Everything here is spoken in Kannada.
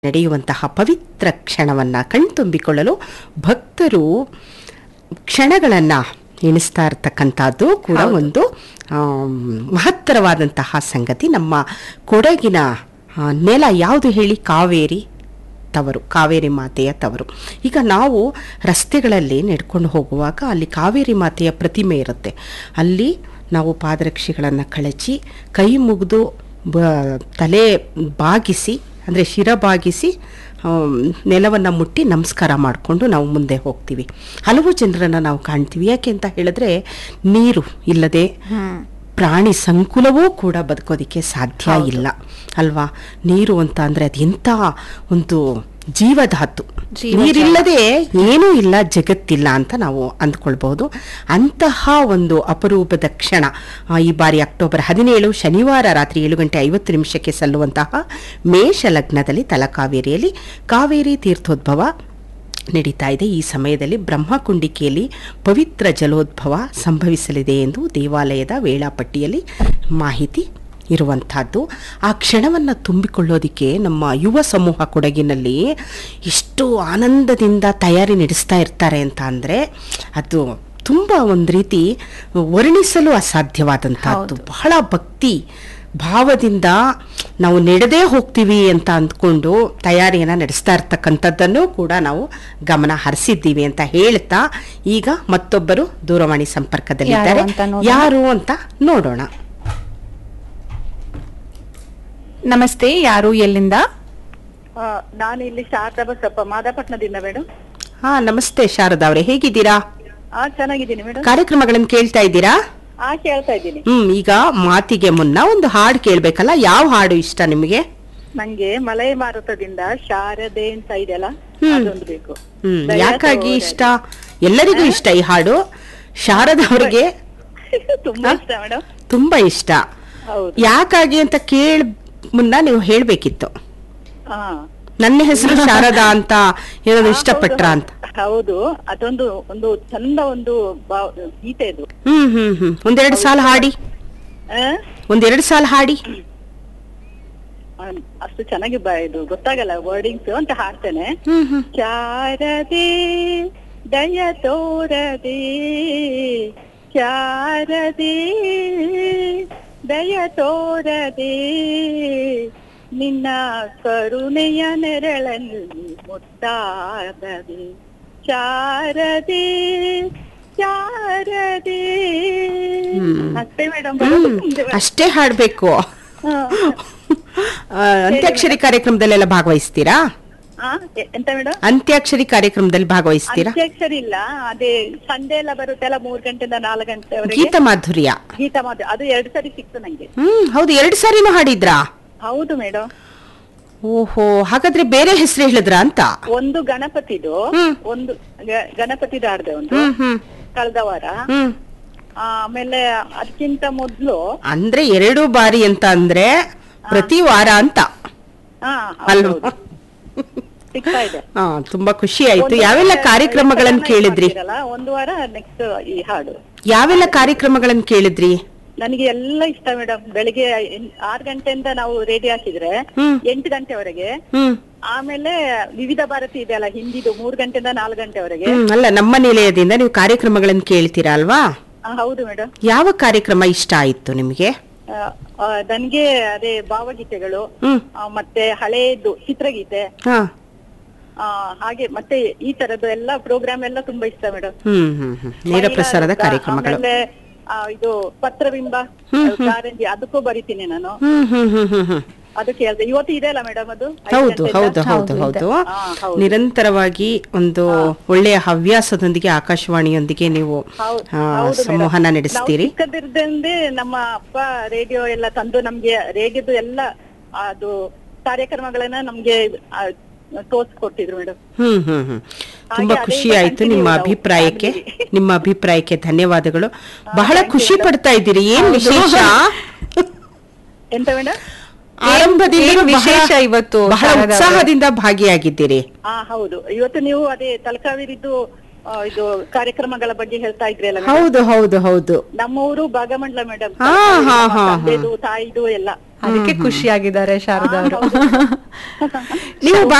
ನಡೆಯುವಂತಹ ಪವಿತ್ರ ಕ್ಷಣವನ್ನ ಕಣ್ತುಂಬಿಕೊಳ್ಳಲು ಭಕ್ತರು ಕ್ಷಣಗಳನ್ನ ಎಣಿಸ್ತಾ ಇರತಕ್ಕಂಥದ್ದು ಕೂಡ ಒಂದು ಆಮ್, ಮಹತ್ತರವಾದಂತಹ ಸಂಗತಿ ನಮ್ಮ ಕೊಡಗಿನ ಆ, ನೆಲ ಯಾವುದು ಹೇಳಿ ಕಾವೇರಿ ತವರು ಕಾವೇರಿ ಮಾತೆಯ ತವರು ಈಗ ನಾವು ರಸ್ತೆಗಳಲ್ಲಿ ನಡ್ಕೊಂಡು ಹೋಗುವಾಗ ಅಲ್ಲಿ ಕಾವೇರಿ ಮಾತೆಯ ಪ್ರತಿಮೆ ಇರುತ್ತೆ ಅಲ್ಲಿ ನಾವು ಪಾದರಕ್ಷೆಗಳನ್ನು ಕಳಚಿ ಕೈ ಮುಗಿದು ಬ ತಲೆ ಬಾಗಿಸಿ ಅಂದರೆ ಶಿರ ಬಾಗಿಸಿ ನೆಲವನ್ನು ಮುಟ್ಟಿ ನಮಸ್ಕಾರ ಮಾಡಿಕೊಂಡು ನಾವು ಮುಂದೆ ಹೋಗ್ತೀವಿ ಹಲವು ಜನರನ್ನು ನಾವು ಕಾಣ್ತೀವಿ ಯಾಕೆ ಅಂತ ಹೇಳಿದ್ರೆ ನೀರು ಇಲ್ಲದೆ ಪ್ರಾಣಿ ಸಂಕುಲವೂ ಕೂಡ ಬದುಕೋದಕ್ಕೆ ಸಾಧ್ಯ ಇಲ್ಲ ಅಲ್ವಾ ನೀರು ಅಂತ ಅಂದರೆ ಅದೆಂಥ ಒಂದು ಜೀವಧಾತು ಜೀವಜಲ. ನೀರಿಲ್ಲದೆ ಏನೂ ಇಲ್ಲ ಜಗತ್ತಿಲ್ಲ ಅಂತ ನಾವು ಅಂದ್ಕೊಳ್ಬಹುದು ಅಂತಹ ಒಂದು ಅಪರೂಪದ ಕ್ಷಣ ಆ, ಈ ಬಾರಿ ಅಕ್ಟೋಬರ್ ಹದಿನೇಳು ಶನಿವಾರ ರಾತ್ರಿ ಏಳು ಗಂಟೆ ಐವತ್ತು ನಿಮಿಷಕ್ಕೆ ಸಲ್ಲುವಂತಹ ಮೇಷ ಲಗ್ನದಲ್ಲಿ ತಲಕಾವೇರಿಯಲ್ಲಿ ಕಾವೇರಿ ತೀರ್ಥೋದ್ಭವ ನಡೀತಾ ಇದೆ ಈ ಸಮಯದಲ್ಲಿ ಬ್ರಹ್ಮಕುಂಡಿಕೆಯಲ್ಲಿ ಪವಿತ್ರ ಜಲೋದ್ಭವ ಸಂಭವಿಸಲಿದೆ ಎಂದು ದೇವಾಲಯದ ವೇಳಾಪಟ್ಟಿಯಲ್ಲಿ ಮಾಹಿತಿ ಇರುವಂಥದ್ದು ಆ ಕ್ಷಣವನ್ನು ತುಂಬಿಕೊಳ್ಳೋದಕ್ಕೆ ನಮ್ಮ ಯುವ ಸಮೂಹ ಕೊಡಗಿನಲ್ಲಿ ಎಷ್ಟು ಆನಂದದಿಂದ ತಯಾರಿ ನಡೆಸ್ತಾ ಇರ್ತಾರೆ ಅಂತ ಅಂದರೆ ಅದು ತುಂಬ ಒಂದು ರೀತಿ ವರ್ಣಿಸಲು ಅಸಾಧ್ಯವಾದಂಥದ್ದು ಬಹಳ ಭಕ್ತಿ ಭಾವದಿಂದ ನಾವು ನಡೆದೇ ಹೋಗ್ತೀವಿ ಅಂತ ಅಂದ್ಕೊಂಡು ತಯಾರಿಯನ್ನು ನಡೆಸ್ತಾ ಇರ್ತಕ್ಕಂಥದ್ದನ್ನು ಕೂಡ ನಾವು ಗಮನ ಹರಿಸಿದ್ದೀವಿ ಅಂತ ಹೇಳ್ತಾ ಈಗ ಮತ್ತೊಬ್ಬರು ದೂರವಾಣಿ ಸಂಪರ್ಕದಲ್ಲಿದ್ದಾರೆ ಯಾರು ಅಂತ ನೋಡೋಣ. ಯಾರು ಅಂತ ನೋಡೋಣ ನಮಸ್ತೆ ಯಾರು ಎಲ್ಲಿಂದ ಆ, ನಾನು ಇಲ್ಲಿ ಶಾರದಾ ಬಸಪ್ಪ ಮಾದಾಪಟ್ನದಿಂದ ಮೇಡಮ್ ಹಾ ನಮಸ್ತೆ ಶಾರದಾ ಅವರೇ ಹೇಗಿದ್ದೀರಾ ಆ ಚೆನ್ನಾಗಿದ್ದೀನಿ ಮೇಡಮ್ ಕಾರ್ಯಕ್ರಮಗಳನ್ನು ಕೇಳ್ತಾ ಇದ್ದೀರಾ ಆ ಕೇಳ್ತಾ ಇದ್ದೀನಿ ಹ್ಮ್ ಈಗ ಮಾತಿಗೆ ಮುನ್ನ ಒಂದು ಹಾಡು ಕೇಳ್ಬೇಕಲ್ಲ ಯಾವ ಹಾಡು ಇಷ್ಟ ನಿಮಗೆ ನಂಗೆ ಮಲೈ ಮಾರುತದಿಂದ ಶಾರದೆ ಅಂತ ಇದೆಯಲ್ಲ ಹ್ಮ್. ಅದೊಂದು ಬೇಕು ಹ್ಮ್ ದಯಾ ಯಾಕಾಗಿ ತೋರಣೆ. ಇಷ್ಟ ಎಲ್ಲರಿಗೂ ಇಷ್ಟ ಈ ಹಾಡು ಶಾರದಾ ಅವರಿಗೆ ತುಂಬಾ ಇಷ್ಟ ಮೇಡಮ್ ತುಂಬಾ ಇಷ್ಟ ಹೌದು ಯಾಕಾಗಿ ಅಂತ ಕೇಳ ಮುನ್ನ ನೀವು ಹೇಳ್ಬೇಕಿತ್ತು ಹಾ ನನ್ನ ಹೆಸರು ಶಾರದಾ ಅಂತ ಏನಾದ್ರು ಹಾ, ಇಷ್ಟಪಟ್ರ ಹೌದು, ಅಂತ ಹೌದು ಅದೊಂದು ಒಂದು ಚಂದ ಒಂದು ಭಾವ- ಗೀತೆ ಇದು ಹ್ಮ್ ಹ್ಮ್ ಹ್ಮ್ ಒಂದೆರಡು ಸಾಲ ಹಾಡಿ ಆ? ಒಂದೆರಡು ಸಾಲ ಹಾಡಿ ಆ, ಅಷ್ಟು ಚೆನ್ನಾಗಿ ಬ ಇದು ಗೊತ್ತಾಗಲ್ಲ ವರ್ಡಿಂಗ್ಸ್ ಅಂತ ಹಾಡ್ತೇನೆ ಹ್ಮ್ ಹ್ಮ್ ಶಾರದೆ ದಯ ತೋರದೆ ಶಾರದೆ ದಯ ತೋರದೆ ನಿನ್ನ ಕರುಣೆಯ ನೆರಳಲ್ಲಿ ಮುತ್ತಾದದೆ ಶಾರದೆ ಶಾರದೆ ಹ್ಮ್. ಅಷ್ಟೇ ಮೇಡಮ್ ಹ್ಮ್ ಅಷ್ಟೇ ಹಾಡ್ಬೇಕು ಆ, ಅಂತ್ಯಾಕ್ಷರಿ ಕಾರ್ಯಕ್ರಮದಲ್ಲೆಲ್ಲ ಭಾಗವಹಿಸ್ತೀರಾ ಎಂತ ಮೇಡಮ್ ಅಂತ್ಯಾಕ್ಷರಿ ಕಾರ್ಯಕ್ರಮದಲ್ಲಿ ಭಾಗವಹಿಸ್ತೀರಾ ಅಂತ್ಯಾಕ್ಷರಿ ಇಲ್ಲ ಅದೇ ಸಂಡೆ ಎಲ್ಲ ಬರುತ್ತಲ್ಲ ಮೂರ್ ಗಂಟೆಯಿಂದ ನಾಲ್ಕು ಗಂಟೆವರೆಗೆ ಗೀತ ಮಾಧುರ್ಯ ಗೀತ ಮಾತು ಅದು ಎರಡು ಸರಿ ಸಿಕ್ತು ನಂಗೆ ಹ್ಮ್ ಹೌದು ಎರಡು ಸಾರಿನೂ ಹಾಡಿದ್ರಾ ಹೌದು ಮೇಡಮ್ ಓಹೋ ಹಾಗಾದ್ರೆ ಬೇರೆ ಹೆಸರು ಹೇಳಿದ್ರ ಅಂತ ಒಂದು ಗಣಪತಿದು ಹ್ಮ್. ಒಂದು ಗ- ಗಣಪತಿದು ಆಡ್ದೆ ಒಂದು ಹ್ಮ್ ಹ್ಮ್ ಕಳೆದ ವಾರ ಹ್ಮ್ ಆಮೇಲೆ ಅದಕ್ಕಿಂತ ಮೊದ್ಲು ಅಂದ್ರೆ ಎರಡು ಬಾರಿ ಅಂತ ಅಂದ್ರೆ ಪ್ರತಿ ವಾರ ಅಂತ ಹಾ ಅಲ್ವಾ ಹೌದು. ಸಿಗ್ತಾ ಇದೆ ಹಾ ತುಂಬಾ ಖುಷಿ ಆಯ್ತು ಒಂದು ಯಾವೆಲ್ಲ ವಾರ ಕಾರ್ಯಕ್ರಮಗಳನ್ನ ಯಕ್ಷಗಾನ ಕೇಳಿದ್ರಿ ಮಾಡ್ತೀರಲ್ಲ, ಒಂದು ವಾರ ನೆಕ್ಸ್ಟ್ ಈ ಹಾಡು ಯಾವೆಲ್ಲ ಕಾರ್ಯಕ್ರಮಗಳನ್ನ ಕೇಳಿದ್ರಿ ನನಗೆ ಎಲ್ಲ ಇಷ್ಟ ಮೇಡಮ್ ಬೆಳಿಗ್ಗೆ ಎನ್- ಆರು ಗಂಟೆಯಿಂದ ನಾವು ರೆಡಿ ಹಾಕಿದ್ರೆ ಹ್ಮ್ ಎಂಟು ಗಂಟೆವರೆಗೆ ಹ್ಮ್ ಆಮೇಲೆ ವಿವಿಧ ಭಾರತಿ ಇದೆಯಲ್ಲ ಹಿಂದಿದು ಮೂರ್ ಗಂಟೆಯಿಂದ ನಾಲ್ಕು ಗಂಟೆವರೆಗೆ ಹ್ಮ್ ಅಲ್ಲ ನಮ್ಮ ನಿಲಯದಿಂದ ನೀವು ಕಾರ್ಯಕ್ರಮಗಳನ್ನ ಕೇಳ್ತೀರಾ ಅಲ್ವಾ ಆ, ಹೌದು ಮೇಡಮ್ ಯಾವ ಕಾರ್ಯಕ್ರಮ ಇಷ್ಟ ಆಯ್ತು ನಿಮಗೆ ನನ್ಗೆ ಅದೇ ಭಾವಗೀತೆಗಳು ಹ್ಮ್ ಆ, ಮತ್ತೆ ಹಳೇದು ಚಿತ್ರಗೀತೆ ಹಾ ಆ, ಹಾಗೆ ಮತ್ತೆ ಈ ತರದ್ದು ಎಲ್ಲ ಪ್ರೋಗ್ರಾಮ್ ಎಲ್ಲ ತುಂಬಾ ಇಷ್ಟ ಮೇಡಮ್ ಹ್ಮ್ ಹ್ಮ್ ಹ್ಮ್ ನೇರ ಪ್ರಸಾರದ ಕಾರ್ಯಕ್ರಮಗಳು ಆಮೇಲೆ ಆ, ಇದು ಪತ್ರಬಿಂಬ ಕಾರಂಜಿ ಅದಕ್ಕೂ ಬರಿತೀನಿ ನಾನು ಹ್ಮ್ ಹ್ಮ್ ಹ್ಮ್ ಹ್ಮ್ ಹ್ಮ್ ಅದು ಕೇಳ್ದೆ ಇವತ್ತು ಇದೆ ಅಲ್ಲ ಮೇಡಮ್ ಅದು ಐದು ಹೌದು ಗಂಟೆಯಿಂದ? ಹೌದು ಹೌದು ಹೌದು, ಹೌದು ಹಾ, ಹೌದು. ನಿರಂತರವಾಗಿ ಒಂದು ಒಳ್ಳೆಯ ಹವ್ಯಾಸದೊಂದಿಗೆ ಆಕಾಶವಾಣಿಯೊಂದಿಗೆ ನೀವು ಹೌದು, ಆ, ಹೌದು ಮೇಡಮ್. ಸಂವಹನ ನಾವು ನಡೆಸ್ತೀರಿ ಚಿಕ್ಕದಿರ್ದಂದೆ ನಮ್ಮ ಅಪ್ಪ ರೇಡಿಯೋ ಎಲ್ಲ ತಂದು ನಮ್ಗೆ ರೇಡಿಯೋದು ಎಲ್ಲ ಅದು ಕಾರ್ಯಕ್ರಮಗಳನ್ನ ನಮ್ಗೆ ಆ, ತೋರ್ಸ್ಕೊಟ್ಟಿದ್ರು ಮೇಡಮ್ ಹ್ಮ್ ಹ್ಮ್ ಹ್ಮ್ ತುಂಬಾ ಅದೇ ಖುಷಿ ಈಗ ಆಯ್ತು continue ನಿಮ್ಮ ನಾವು ಅಭಿಪ್ರಾಯಕ್ಕೆ family. ನಿಮ್ಮ ಅಭಿಪ್ರಾಯಕ್ಕೆ ಧನ್ಯವಾದಗಳು ಬಹಳ ಖುಷಿ ಪಡ್ತಾ ಇದ್ದೀರಿ ಏನ್ ವಿಶೇಷ ಎಂತ ಮೇಡಮ್ ಆರಂಭದಿಂದ ಏನು ಬಹಳ- ವಿಶೇಷ ಇವತ್ತು ಬಹಳ ಶಾರದಾ ಅವರೇ? ಉತ್ಸಾಹದಿಂದ ಭಾಗಿಯಾಗಿದ್ದೀರಿ ಹಾ ಹೌದು ಇವತ್ತು ನೀವು ಅದೇ ತಲಕಾವೇರಿದ್ದು ಆ, ಇದು ಕಾರ್ಯಕ್ರಮಗಳ ಬಗ್ಗೆ ಹೇಳ್ತಾ ಇದ್ರಿ ಅಲ್ಲ madam? ಹೌದು ಹೌದು ಹೌದು ನಮ್ಮ ಊರು ಭಾಗಮಂಡಲ ಮೇಡಮ್ ಹಾ, ಹಾ, ಹಾ, ಹಾ. ತಂದೆದು ತಾಯಿದು ಎಲ್ಲ ಅದಕ್ಕೆ ಖುಷಿಯಾಗಿದ್ದಾರೆ ಶಾರದಾ ಅವರು ನೀವು